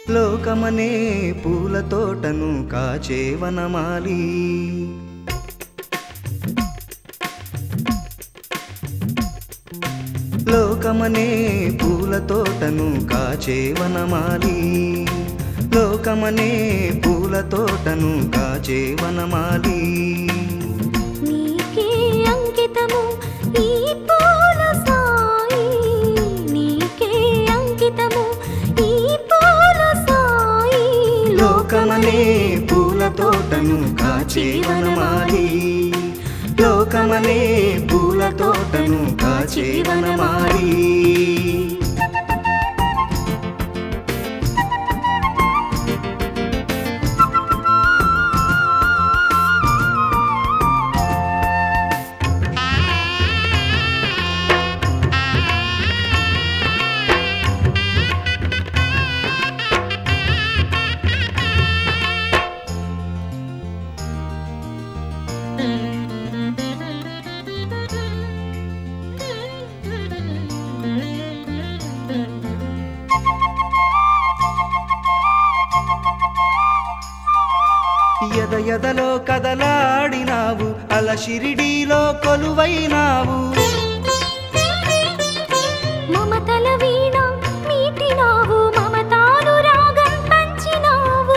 లోకమనే పూల తోటను కాచే వనమాలి లోకమనే పూల తోటను కాచే వనమాలి లోకమనే పూల తోటను కాచే వనమాలి నీకే అంకితము ఈ పూల సాయి నీకే అంకితము ఈ పూల సాయి లోకమనే పూల తోటను కాచే వనమాలి లోకమనే పూల తోటను కాచే వనమాలి ఎద ఎదలో కదలాడినావు అల షిరిడీలో కొలువైనావు మమతల వీణ మీటినావు మమతాను రాగం పంచినావు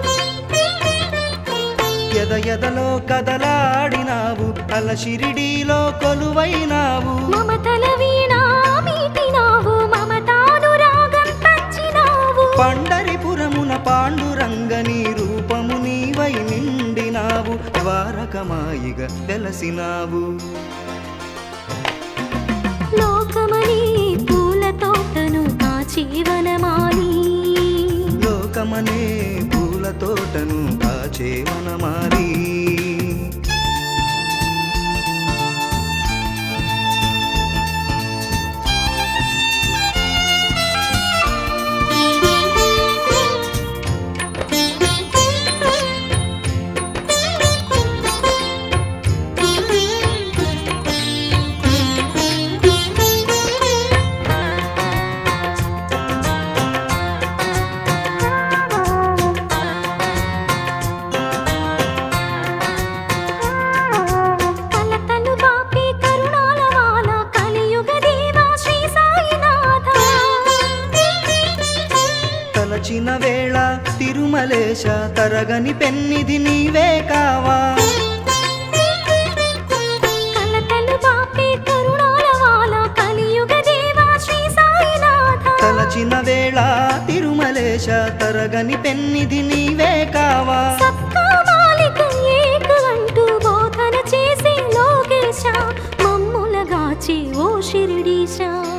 ఎద ఎదలో కదలాడినావు అల షిరిడీలో కొలువైనావు మమతల వీణ మీటినావు మమతాను రాగం పంచినావు పండరిపురమున పాండురంగని రూపము నీవై నిండినావు ద్వారకమాయిగా వెలసినావు లోకమని పూల తోటను కాచి వనమాలి లోకమనే పూల తోటను కాచే వనమాలి కలతలు బాపే కరుణాల వాల కలియుగ దేవా శ్రీ సాయినాథ తలచిన వేళ తిరుమలేశ తరగని పెన్నిది నీవే కావా కలతలు బాపే కరుణాల వాల కలియుగ దేవా శ్రీ సాయినాథ తలచిన వేళ తిరుమలేశ తరగని పెన్నిది నీవే కావా సబ్కా మాలిక ఏక అంటూ బోధన చేసే లోకేశ మమ్ములగాచి ఓ షిరిడీశ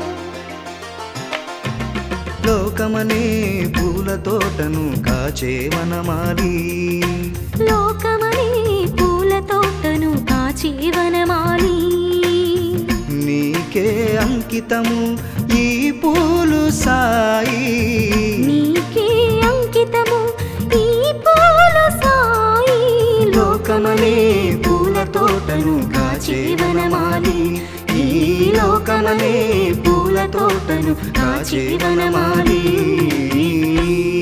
లోకమనే పూల తోటను కాచే వనమాలి లోకమనే పూల తోటను కాచి వనమాలి నీకే అంకితము ఈ పూలు సాయి నీకే అంకితము ఈ పూల సాయి లోకమనే పూల తోటను కాచే వనమాలి ఈ లోకమనే పూల తోటను కాచే వనమాలి